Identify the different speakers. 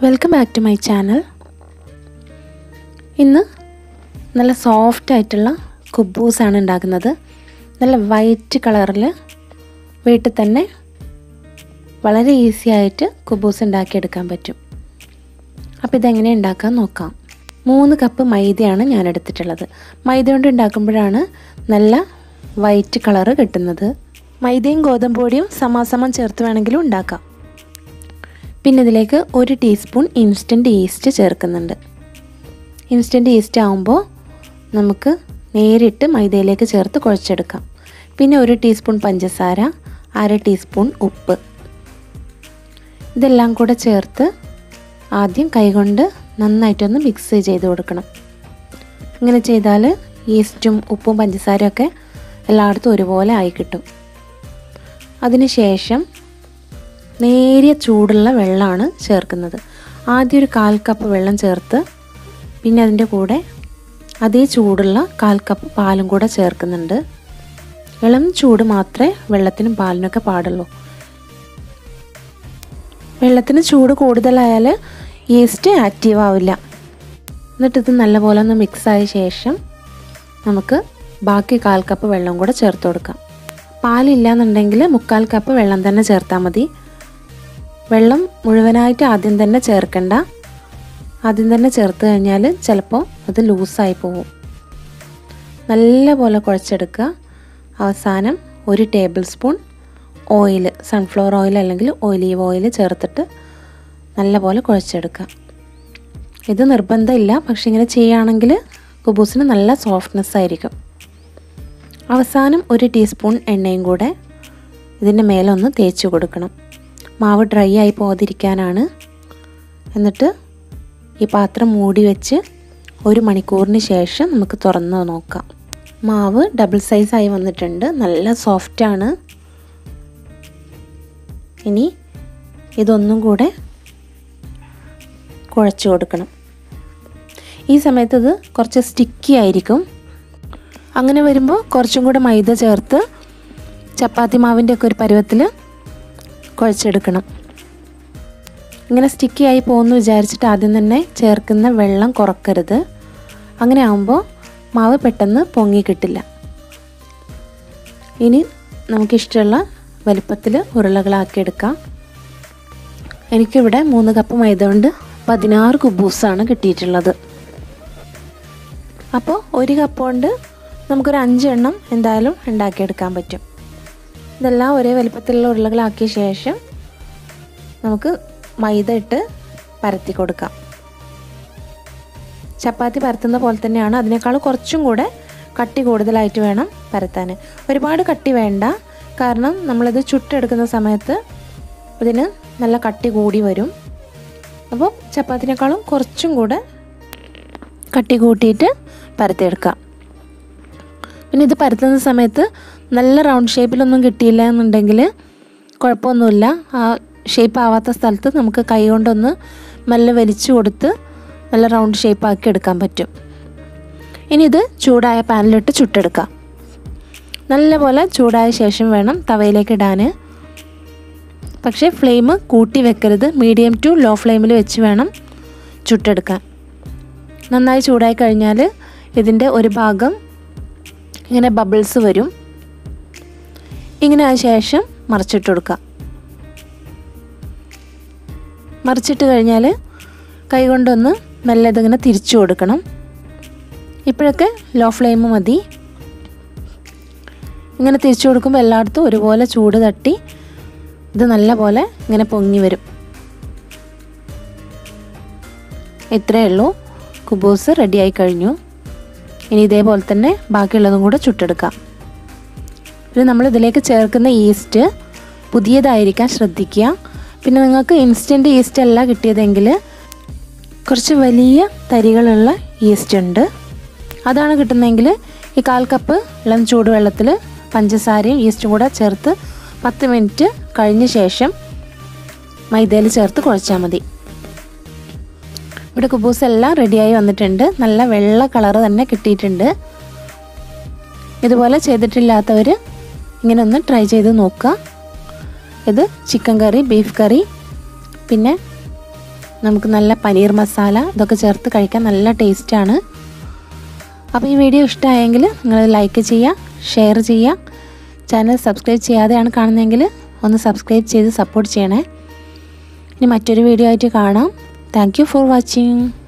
Speaker 1: welcome back to my channel ഇന്ന് നല്ല soft ആയിട്ടുള്ള കുബൂസാണ് ഉണ്ടാക്കുന്നത് നല്ല വൈറ്റ് കളറിൽ വീട്ടിൽ തന്നെ വളരെ ഈസി ആയിട്ട് കുബൂസ് ഉണ്ടാക്കിയെടുക്കാൻ പറ്റും അപ്പോൾ ഇതെങ്ങനെ ഉണ്ടാക്കാൻ നോക്കാം മൂന്ന് കപ്പ് മൈദയാണ് ഞാൻ എടുത്തിട്ടുള്ളത് മൈദ കൊണ്ട് ഉണ്ടാക്കുമ്പോഴാണ് നല്ല വൈറ്റ് കളറ് കിട്ടുന്നത് മൈദയും ഗോതമ്പ് പൊടിയും സമാസമം ചേർത്ത് വേണമെങ്കിലും ഉണ്ടാക്കാം പിന്നെ ഇതിലേക്ക് ഒരു ടീസ്പൂൺ ഇൻസ്റ്റൻറ്റ് ഈസ്റ്റ് ചേർക്കുന്നുണ്ട് ഇൻസ്റ്റൻറ്റ് ഈസ്റ്റ് ആകുമ്പോൾ നമുക്ക് നേരിട്ട് മൈദയിലേക്ക് ചേർത്ത് കുഴച്ചെടുക്കാം പിന്നെ ഒരു ടീസ്പൂൺ പഞ്ചസാര അര ടീസ്പൂൺ ഉപ്പ് ഇതെല്ലാം കൂടെ ചേർത്ത് ആദ്യം കൈകൊണ്ട് നന്നായിട്ടൊന്ന് മിക്സ് ചെയ്ത് കൊടുക്കണം ഇങ്ങനെ ചെയ്താൽ ഈസ്റ്റും ഉപ്പും പഞ്ചസാരയൊക്കെ എല്ലായിടത്തും ഒരുപോലെ ആയി കിട്ടും അതിനുശേഷം നേരിയ ചൂടുള്ള വെള്ളമാണ് ചേർക്കുന്നത് ആദ്യം ഒരു കാൽ കപ്പ് വെള്ളം ചേർത്ത് പിന്നെ അതിൻ്റെ കൂടെ അതേ ചൂടുള്ള കാൽ കപ്പ് പാലും കൂടെ ചേർക്കുന്നുണ്ട് ഇളം ചൂട് മാത്രമേ വെള്ളത്തിനും പാലിനൊക്കെ പാടുള്ളൂ വെള്ളത്തിന് ചൂട് കൂടുതലായാൽ ഈസ്റ്റ് ആക്റ്റീവ് ആവില്ല എന്നിട്ട് ഇത് നല്ലപോലെ ഒന്ന് മിക്സ് ആയ ശേഷം നമുക്ക് ബാക്കി കാൽ കപ്പ് വെള്ളം കൂടെ ചേർത്ത് കൊടുക്കാം പാലില്ല എന്നുണ്ടെങ്കിൽ മുക്കാൽ കപ്പ് വെള്ളം തന്നെ ചേർത്താൽ മതി വെള്ളം മുഴുവനായിട്ട് ആദ്യം തന്നെ ചേർക്കണ്ട ആദ്യം തന്നെ ചേർത്ത് കഴിഞ്ഞാൽ ചിലപ്പോൾ അത് ലൂസായി പോകും നല്ലപോലെ കുഴച്ചെടുക്കുക അവസാനം ഒരു tablespoon oil sunflower oil അല്ലെങ്കിൽ ഒലീവ് ഓയിൽ ചേർത്തിട്ട് നല്ലപോലെ കുഴച്ചെടുക്കുക ഇത് നിർബന്ധമില്ല പക്ഷെ ഇങ്ങനെ ചെയ്യുകയാണെങ്കിൽ കുബൂസിന് നല്ല സോഫ്റ്റ്നെസ് ആയിരിക്കും അവസാനം ഒരു ടീസ്പൂൺ എണ്ണയും കൂടെ ഇതിൻ്റെ മേലൊന്ന് തേച്ച് കൊടുക്കണം മാവ് ഡ്രൈ ആയി പോകാതിരിക്കാനാണ് എന്നിട്ട് ഈ പാത്രം മൂടി വെച്ച് ഒരു മണിക്കൂറിന് ശേഷം നമുക്ക് തുറന്ന് നോക്കാം മാവ് ഡബിൾ സൈസായി വന്നിട്ടുണ്ട് നല്ല സോഫ്റ്റാണ് ഇനി ഇതൊന്നും കൂടെ കുഴച്ച് കൊടുക്കണം ഈ സമയത്ത് ഇത് കുറച്ച് സ്റ്റിക്കി ആയിരിക്കും അങ്ങനെ വരുമ്പോൾ കുറച്ചും കൂടെ മൈദ ചേർത്ത് ചപ്പാത്തി മാവിൻ്റെ ഒക്കെ ഒരു പരുവത്തിൽ കുഴച്ചെടുക്കണം ഇങ്ങനെ സ്റ്റിക്കി ആയി പോകുമെന്ന് വിചാരിച്ചിട്ട് ആദ്യം തന്നെ ചേർക്കുന്ന വെള്ളം കുറക്കരുത് അങ്ങനെ ആകുമ്പോൾ മാവ് പെട്ടെന്ന് പൊങ്ങി കിട്ടില്ല ഇനി നമുക്കിഷ്ടമുള്ള വലിപ്പത്തിൽ ഉരുളകളാക്കി എടുക്കാം എനിക്കിവിടെ മൂന്ന് കപ്പ് മൈദ കൊണ്ട് പതിനാറ് കുബൂസാണ് കിട്ടിയിട്ടുള്ളത് അപ്പോൾ ഒരു കപ്പ് കൊണ്ട് നമുക്കൊരു അഞ്ചെണ്ണം എന്തായാലും ഉണ്ടാക്കിയെടുക്കാൻ പറ്റും ഇതെല്ലാം ഒരേ വലിപ്പത്തിലുള്ള ഉരുളകളാക്കിയ ശേഷം നമുക്ക് മൈദ ഇട്ട് പരത്തി കൊടുക്കാം ചപ്പാത്തി പരത്തുന്ന പോലെ തന്നെയാണ് അതിനേക്കാൾ കുറച്ചും കൂടെ കട്ടി കൂടുതലായിട്ട് വേണം പരത്താൻ ഒരുപാട് കട്ടി വേണ്ട കാരണം നമ്മളിത് ചുട്ടെടുക്കുന്ന സമയത്ത് ഇതിന് നല്ല കട്ടി കൂടി വരും അപ്പോൾ ചപ്പാത്തിനേക്കാളും കുറച്ചും കൂടെ കട്ടി കൂട്ടിയിട്ട് പരത്തിയെടുക്കാം പിന്നെ ഇത് പരത്തുന്ന സമയത്ത് നല്ല റൗണ്ട് ഷേപ്പിലൊന്നും കിട്ടിയില്ല എന്നുണ്ടെങ്കിൽ കുഴപ്പമൊന്നുമില്ല ആ ഷേപ്പ് ആവാത്ത സ്ഥലത്ത് നമുക്ക് കൈ കൊണ്ടൊന്ന് മെല്ലെ വലിച്ചു കൊടുത്ത് നല്ല റൗണ്ട് ഷേപ്പ് ആക്കി എടുക്കാൻ പറ്റും ഇനി ഇത് ചൂടായ പാനിലിട്ട് ചുട്ടെടുക്കാം നല്ലപോലെ ചൂടായ ശേഷം വേണം തവയിലേക്ക് ഇടാൻ പക്ഷേ ഫ്ലെയിം കൂട്ടി വെക്കരുത് മീഡിയം ടു ലോ ഫ്ലെയിമിൽ വെച്ച് വേണം ചുട്ടെടുക്കാൻ നന്നായി ചൂടായി കഴിഞ്ഞാൽ ഇതിൻ്റെ ഒരു ഭാഗം ഇങ്ങനെ ബബിൾസ് വരും ഇങ്ങനെ ആയ ശേഷം മറിച്ചിട്ട് കൊടുക്കുക മറിച്ചിട്ട് കഴിഞ്ഞാൽ കൈ കൊണ്ടൊന്ന് മെല്ലെ ഇതിങ്ങനെ തിരിച്ചു കൊടുക്കണം ഇപ്പോഴൊക്കെ ലോ ഫ്ലെയിം മതി ഇങ്ങനെ തിരിച്ചു കൊടുക്കുമ്പോൾ എല്ലായിടത്തും ഒരുപോലെ ചൂട് തട്ടി ഇത് നല്ല പോലെ ഇങ്ങനെ പൊങ്ങി വരും ഇത്രയേ ഉള്ളൂ കുബൂസ് റെഡിയായി കഴിഞ്ഞു ഇനി ഇതേപോലെ തന്നെ ബാക്കിയുള്ളതും കൂടെ ചുട്ടെടുക്കാം പിന്നെ നമ്മൾ ഇതിലേക്ക് ചേർക്കുന്ന ഈസ്റ്റ് പുതിയതായിരിക്കാൻ ശ്രദ്ധിക്കുക പിന്നെ നിങ്ങൾക്ക് ഇൻസ്റ്റൻറ്റ് ഈസ്റ്റ് അല്ല കിട്ടിയതെങ്കിൽ കുറച്ച് വലിയ തരികളുള്ള ഈസ്റ്റ് ഉണ്ട് അതാണ് കിട്ടുന്നതെങ്കിൽ ഈ കാൽ കപ്പ് ഇളം ചൂടുവെള്ളത്തിൽ പഞ്ചസാരയും ഈസ്റ്റും കൂടെ ചേർത്ത് പത്ത് മിനിറ്റ് കഴിഞ്ഞ ശേഷം മൈദയിൽ ചേർത്ത് കുഴച്ചാൽ മതി ഇവിടെ കുബൂസ് എല്ലാം റെഡിയായി വന്നിട്ടുണ്ട് നല്ല വെള്ള കളറ് തന്നെ കിട്ടിയിട്ടുണ്ട് ഇതുപോലെ ചെയ്തിട്ടില്ലാത്തവർ ഇങ്ങനെ ഒന്ന് ട്രൈ ചെയ്ത് നോക്കുക ഇത് ചിക്കൻ കറി ബീഫ് കറി പിന്നെ നമുക്ക് നല്ല പനീർ മസാല ഇതൊക്കെ ചേർത്ത് കഴിക്കാൻ നല്ല ടേസ്റ്റാണ് അപ്പോൾ ഈ വീഡിയോ ഇഷ്ടമായെങ്കിൽ നിങ്ങൾ ലൈക്ക് ചെയ്യുക ഷെയർ ചെയ്യുക ചാനൽ സബ്സ്ക്രൈബ് ചെയ്യാതെയാണ് കാണുന്നതെങ്കിൽ ഒന്ന് സബ്സ്ക്രൈബ് ചെയ്ത് സപ്പോർട്ട് ചെയ്യണേ ഇനി മറ്റൊരു വീഡിയോ ആയിട്ട് കാണാം താങ്ക് യു ഫോർ വാച്ചിങ്